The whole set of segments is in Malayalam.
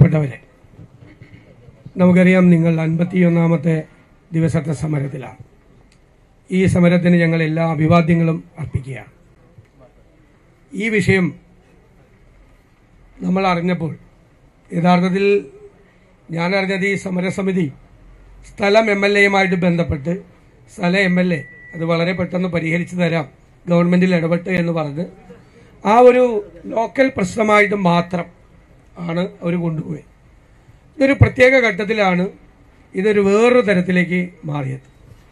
പ്രിയപ്പെട്ടവരെ നമുക്കറിയാം നിങ്ങൾ അൻപത്തിയൊന്നാമത്തെ ദിവസത്തെ സമരത്തിലാണ് ഈ സമരത്തിന് ഞങ്ങൾ എല്ലാ അഭിവാദ്യങ്ങളും അർപ്പിക്കുകയാണ് ഈ വിഷയം നമ്മൾ അറിഞ്ഞപ്പോൾ യഥാർത്ഥത്തിൽ ഞാൻ അറിഞ്ഞത് ഈ സമരസമിതി സ്ഥലം എം എൽ എയുമായിട്ട് ബന്ധപ്പെട്ട് സ്ഥല എം എൽ എ അത് വളരെ പെട്ടെന്ന് പരിഹരിച്ചു തരാം ഗവൺമെന്റിൽ ഇടപെട്ട് എന്ന് പറഞ്ഞ് ആ ഒരു ലോക്കൽ പ്രശ്നമായിട്ട് മാത്രം ആണ് അവർ കൊണ്ടുപോയത് ഇതൊരു പ്രത്യേക ഘട്ടത്തിലാണ് ഇതൊരു വേറൊരു തരത്തിലേക്ക് മാറിയത്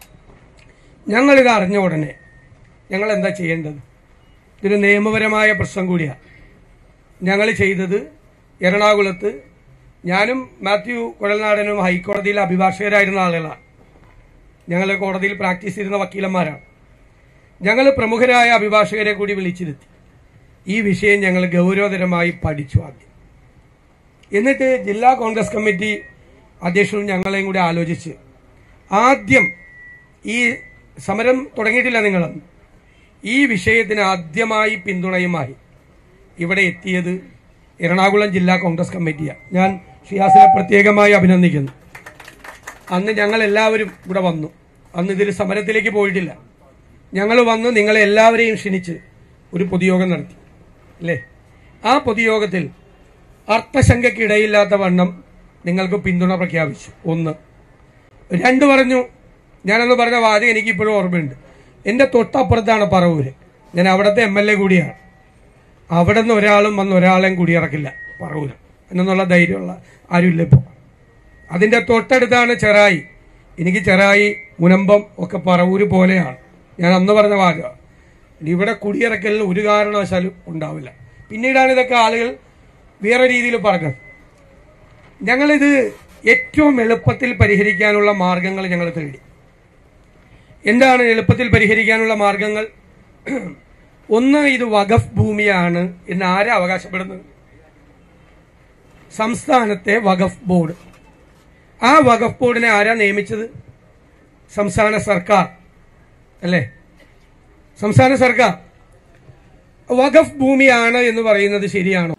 ഞങ്ങളിത് അറിഞ്ഞ ഉടനെ ഞങ്ങൾ എന്താ ചെയ്യേണ്ടത് ഇതൊരു നിയമപരമായ പ്രശ്നം കൂടിയാണ് ഞങ്ങൾ ചെയ്തത് എറണാകുളത്ത് ഞാനും മാത്യു കുഴൽനാടനും ഹൈക്കോടതിയിലെ അഭിഭാഷകരായിരുന്ന ആളുകളാണ് ഞങ്ങൾ കോടതിയിൽ പ്രാക്ടീസ് ചെയ്യുന്ന വക്കീലന്മാരാണ് ഞങ്ങൾ പ്രമുഖരായ അഭിഭാഷകരെ കൂടി വിളിച്ചിരുത്തി ഈ വിഷയം ഞങ്ങൾ ഗൗരവതരമായി പഠിച്ചു ആദ്യം എന്നിട്ട് ജില്ലാ കോൺഗ്രസ് കമ്മിറ്റി അധ്യക്ഷനും ഞങ്ങളെയും കൂടി ആലോചിച്ച് ആദ്യം ഈ സമരം തുടങ്ങിയിട്ടില്ല നിങ്ങൾ ഈ വിഷയത്തിന് ആദ്യമായി പിന്തുണയുമായി ഇവിടെ എത്തിയത് എറണാകുളം ജില്ലാ കോൺഗ്രസ് കമ്മിറ്റിയാണ് ഞാൻ ഷിയാസിനെ പ്രത്യേകമായി അഭിനന്ദിക്കുന്നു അന്ന് ഞങ്ങൾ എല്ലാവരും ഇവിടെ വന്നു അന്ന് ഇതിൽ സമരത്തിലേക്ക് പോയിട്ടില്ല ഞങ്ങൾ വന്ന് നിങ്ങളെ എല്ലാവരെയും ക്ഷണിച്ച് ഒരു പൊതുയോഗം നടത്തി അല്ലേ ആ പൊതുയോഗത്തിൽ അർത്ഥശങ്കയ്ക്കിടയില്ലാത്ത വണ്ണം നിങ്ങൾക്ക് പിന്തുണ പ്രഖ്യാപിച്ചു ഒന്ന് രണ്ട് പറഞ്ഞു ഞാനന്ന് പറഞ്ഞ വാചകം എനിക്ക് ഇപ്പോഴും ഓർമ്മയുണ്ട് എന്റെ തൊട്ടപ്പുറത്താണ് പറവൂര് ഞാൻ അവിടുത്തെ എം എൽ എ കൂടിയാണ് അവിടെ നിന്ന് ഒരാളും വന്ന് ഒരാളെയും കുടിയിറക്കില്ല പറവൂര് എന്നുള്ള ധൈര്യമുള്ള ആരുമില്ല ഇപ്പോൾ അതിന്റെ തൊട്ടടുത്താണ് ചെറായി എനിക്ക് ചെറായി മുനമ്പം ഒക്കെ പറവൂര് പോലെയാണ് ഞാൻ അന്ന് പറഞ്ഞ വാചകം ഇനി ഇവിടെ കുടിയിറക്കലിന് ഒരു കാരണവശാലും ഉണ്ടാവില്ല പിന്നീടാണ് ഇതൊക്കെ ആളുകൾ വേറെ രീതിയിൽ പറഞ്ഞത് ഞങ്ങളിത് ഏറ്റവും എളുപ്പത്തിൽ പരിഹരിക്കാനുള്ള മാർഗങ്ങൾ ഞങ്ങൾ തേടി എന്താണ് എളുപ്പത്തിൽ പരിഹരിക്കാനുള്ള മാർഗങ്ങൾ ഒന്ന് ഇത് വഖഫ് ഭൂമിയാണ് എന്ന് ആരാ അവകാശപ്പെടുന്നത് സംസ്ഥാനത്തെ വഖഫ് ബോർഡ് ആ വഖഫ് ബോർഡിനെ ആരാ നിയമിച്ചത് സംസ്ഥാന സർക്കാർ അല്ലേ സംസ്ഥാന സർക്കാർ വഖഫ് ഭൂമിയാണ് എന്ന് പറയുന്നത് ശരിയാണോ